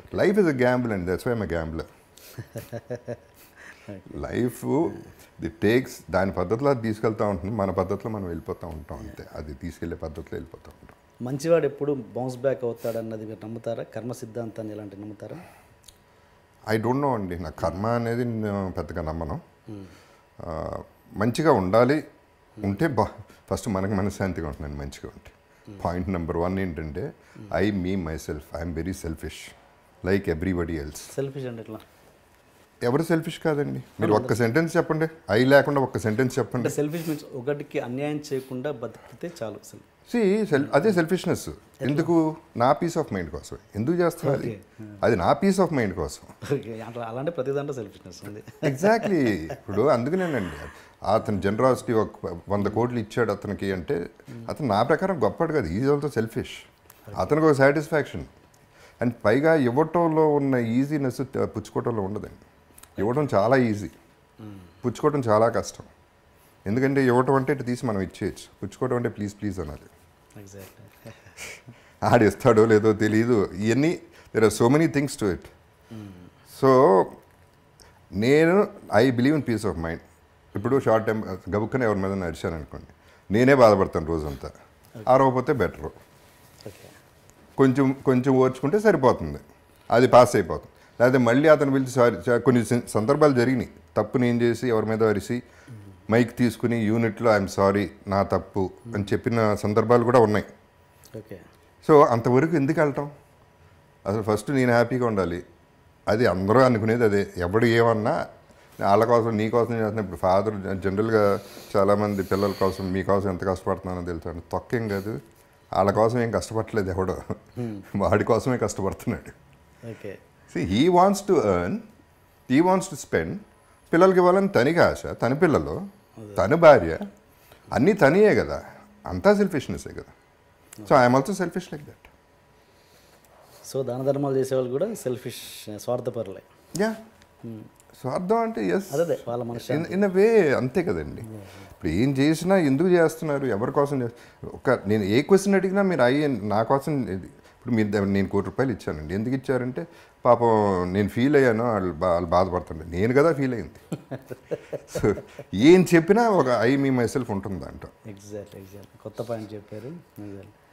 Life is a gamble అండి that's why am gambler life the takes దాని పద్ధతిలో అది తీసుకెళ్తూ ఉంటుంది మన పద్ధతిలో మనం వెళ్ళిపోతూ ఉంటాం అంతే అది తీసుకెళ్లే పద్ధతిలో వెళ్ళిపోతూ ఉంటాం మంచివాడు ఎప్పుడు బౌన్స్ బ్యాక్ అవుతాడన్నది మీరు నమ్ముతారా కర్మ సిద్ధాంతాన్ని ఇలాంటివి నమ్ముతారా ఐ డోంట్ నో అండి నా కర్మ అనేది నేను పెద్దగా నమ్మను ఆ, మంచిగా ఉండాలి ఉంటే బా ఫస్ట్ మనకి మనశ్శాంతిగా ఉంటుందండి మంచిగా ఉంటే పాయింట్ నెంబర్ వన్ ఏంటంటే I me myself I'm very selfish like everybody else selfish అంటే ఎట్లా ఎవరు సెల్ఫిష్ కాదండి మీరు ఒక్క సెంటెన్స్ చెప్పండి ఐ లేకుండా ఒక్క సెంటెన్స్ చెప్పండి అంటే సెల్ఫిష్ మీన్స్ ఒకటికి అన్యాయం చేయకుండా బతికితే చాలు అసలు సి సెల్ అదే సెల్ఫిష్నెస్ ఎందుకు నా పీస్ ఆఫ్ మైండ్ కోసం ఎందుకు చేస్తున్నా అది అది నా పీస్ ఆఫ్ మైండ్ కోసం ఓకే అట్లా అలాంటి ప్రతి దాంట్లో సెల్ఫిష్నెస్ ఉంది ఎగ్జాక్ట్లీ ఇప్పుడు అందుకనేనండి అతను జనరాసిటీ ఒక వంద కోట్లు ఇచ్చాడు అతనికి అంటే అతను నా ప్రకారం గొప్పడు కాదు ఈజ్ ఆల్సో సెల్ఫిష్ అతనికి ఒక సాటిస్ఫాక్షన్ అండ్ పైగా ఇవ్వటంలో ఉన్న ఈజీనెస్ పుచ్చుకోవటంలో ఉండదండి ఇవ్వటం చాలా ఈజీ పుచ్చుకోవటం చాలా కష్టం ఎందుకంటే ఇవ్వటం అంటే ఇటు తీసి మనం ఇచ్చేయచ్చు పుచ్చుకోవటం అంటే ప్లీజ్ ప్లీజ్ అనాలి ఎగ్జాక్ట్లీ ఆడు ఇస్తాడో లేదో తెలియదు ఇవన్నీ there are so many things to it so నేను I believe in peace of mind ఇప్పుడు షార్ట్ టైం గబుక్కనే ఎవరి మీద నడిచాను అనుకోండి నేనే బాధపడతాను రోజంతా ఆరవపోతే బెటర్ ఓకే కొంచెం కొంచెం ఓర్చుకుంటే సరిపోతుంది అది పాస్ అయిపోతుంది లేకపోతే మళ్ళీ అతను పిలిచి సారీ చా- కొన్ని సం- సందర్భాలు జరిగినాయి తప్పు నేను చేసి ఎవరి మీద అరిసి మైక్ తీసుకుని యూనిట్లో ఐఎమ్ సారీ నా తప్పు అని చెప్పిన సందర్భాలు కూడా ఉన్నాయి ఓకే సో అంతవరకు ఎందుకు వెళ్ళటం అసలు ఫస్ట్ నేను హ్యాపీగా ఉండాలి అది అందరూ అనుకునేది అదే ఎవడు ఏమన్నా వాళ్ళ కోసం నీ కోసం చేస్తున్నా ఇప్పుడు ఫాదర్ జనరల్గా చాలామంది పిల్లల కోసం మీ కోసం ఎంత కష్టపడుతున్నానో తెలుసు తొక్కేం కాదు వాళ్ళ కోసం ఏం కష్టపడట్లేదు ఎవడో వాడి కోసమే కష్టపడుతున్నాడు okay see he wants to earn he wants to spend పిల్లలకి ఇవ్వాలని తనకి ఆశ తన పిల్లలు తన భార్య అన్నీ తనియే కదా అంతా సెల్ఫిష్నెస్సే కదా so I'm also selfish like that so దాన ధర్మాలు చేసేవాళ్ళు కూడా సెల్ఫిష్ స్వార్థపరులే యా స్వార్థం అంటే ఎస్ అదే వాళ్ళ మనసు ఇన్ వే అంతే కదండి ఇప్పుడు ఏం చేసినా ఎందుకు చేస్తున్నారు ఎవరి కోసం చేస్తున్నారు ఒక నేను ఏ క్వశ్చన్ అడిగినా మీరు అయ్యి నా కోసం ఇది ఇప్పుడు మీరు దగ్గర నేను కోటి రూపాయలు ఇచ్చానండి ఎందుకు ఇచ్చారంటే పాపం నేను ఫీల్ అయ్యాను వాళ్ళు బా వాళ్ళు బాధపడుతుండే నేను కదా ఫీల్ అయింది సో ఏం చెప్పినా ఒక ఐ మీ మై సెల్ఫ్ ఉంటుంది అంట ఎగ్జాక్ట్ ఎగ్జాక్ట్ కొత్త పాయింట్ చెప్పారు Exactly.